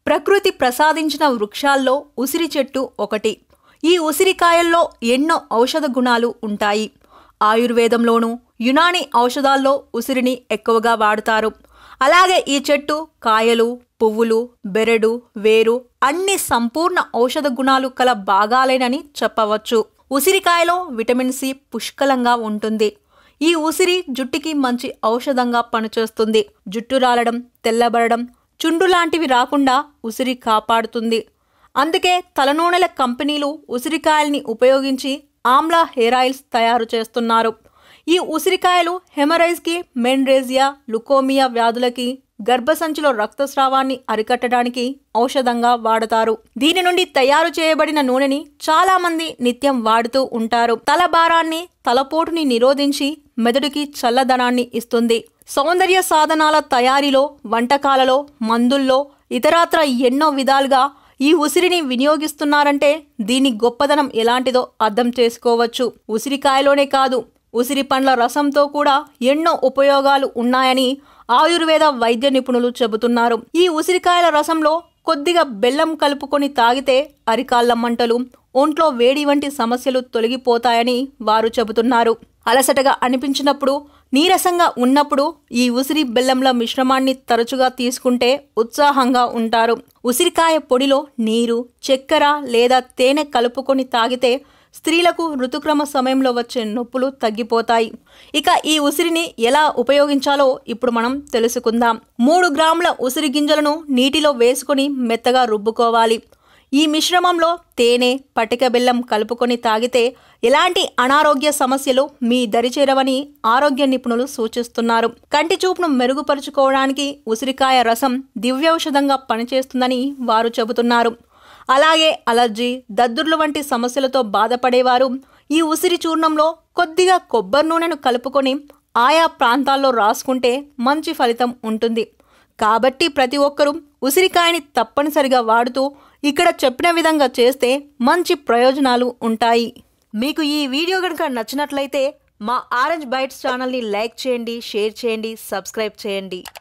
ప్రకృతి ప్రసాదించిన వృక్షాల్లో ఉసిరి చెట్టు ఒకటి ఈ ఉసిరికాయల్లో ఎన్నో ఔషధ గుణాలు ఉంటాయి ఆయుర్వేదంలోనూ యునాని ఔషధాల్లో ఉసిరిని ఎక్కువగా వాడుతారు అలాగే ఈ చెట్టు కాయలు పువ్వులు బెరడు వేరు అన్ని సంపూర్ణ ఔషధ గుణాలు కల భాగాలేనని చెప్పవచ్చు ఉసిరికాయలో విటమిన్ సి పుష్కలంగా ఉంటుంది ఈ ఉసిరి జుట్టుకి మంచి ఔషధంగా పనిచేస్తుంది జుట్టు రాలడం తెల్లబడడం చుండు లాంటివి రాకుండా ఉసిరి కాపాడుతుంది అందుకే తలనూనెల కంపెనీలు ఉసిరికాయల్ని ఉపయోగించి ఆమ్లా హెయిర్ ఆయిల్స్ తయారు చేస్తున్నారు ఈ ఉసిరికాయలు హెమరైజ్కి మెండ్రేజియా లుకోమియా వ్యాధులకి గర్భసంచిలో రక్తస్రావాన్ని అరికట్టడానికి ఔషధంగా వాడతారు దీని నుండి తయారు చేయబడిన నూనెని చాలా మంది నిత్యం వాడుతూ ఉంటారు తల భారాన్ని తలపోటుని నిరోధించి మెదడుకి చల్లదనాన్ని ఇస్తుంది సౌందర్య సాధనాల తయారీలో వంటకాలలో మందుల్లో ఇతరాత్ర ఎన్నో విధాలుగా ఈ ఉసిరిని వినియోగిస్తున్నారంటే దీని గొప్పదనం ఎలాంటిదో అర్థం చేసుకోవచ్చు ఉసిరికాయలోనే కాదు ఉసిరి పండ్ల రసంతో కూడా ఎన్నో ఉపయోగాలు ఉన్నాయని ఆయుర్వేద వైద్య నిపుణులు చెబుతున్నారు ఈ ఉసిరికాయల రసంలో కొద్దిగా బెల్లం కలుపుకొని తాగితే అరికాళ్ళ మంటలు ఒంట్లో వేడి వంటి సమస్యలు తొలగిపోతాయని వారు చెబుతున్నారు అలసటగా అనిపించినప్పుడు నీరసంగా ఉన్నప్పుడు ఈ ఉసిరి బెల్లంల మిశ్రమాన్ని తరచుగా తీసుకుంటే ఉత్సాహంగా ఉంటారు ఉసిరికాయ పొడిలో నీరు చక్కెర లేదా తేనె కలుపుకొని తాగితే స్త్రీలకు ఋతుక్రమ సమయంలో వచ్చే నొప్పులు తగ్గిపోతాయి ఇక ఈ ఉసిరిని ఎలా ఉపయోగించాలో ఇప్పుడు మనం తెలుసుకుందాం మూడు గ్రాముల ఉసిరి గింజలను నీటిలో వేసుకొని మెత్తగా రుబ్బుకోవాలి ఈ మిశ్రమంలో తేనె పటిక బెల్లం కలుపుకొని తాగితే ఎలాంటి అనారోగ్య సమస్యలు మీ దరిచేరవని ఆరోగ్య నిపుణులు సూచిస్తున్నారు కంటి చూపును మెరుగుపరుచుకోవడానికి ఉసిరికాయ రసం దివ్యౌషధంగా పనిచేస్తుందని వారు చెబుతున్నారు అలాగే అలర్జీ దద్దుర్లు వంటి సమస్యలతో బాధపడేవారు ఈ ఉసిరి చూర్ణంలో కొద్దిగా కొబ్బరి నూనెను కలుపుకొని ఆయా ప్రాంతాల్లో రాసుకుంటే మంచి ఫలితం ఉంటుంది కాబట్టి ప్రతి ఒక్కరూ ఉసిరికాయని తప్పనిసరిగా వాడుతూ ఇక్కడ చెప్పిన విధంగా చేస్తే మంచి ప్రయోజనాలు ఉంటాయి మీకు ఈ వీడియో కనుక నచ్చినట్లయితే మా ఆరెంజ్ బైట్స్ ఛానల్ని లైక్ చేయండి షేర్ చేయండి సబ్స్క్రైబ్ చేయండి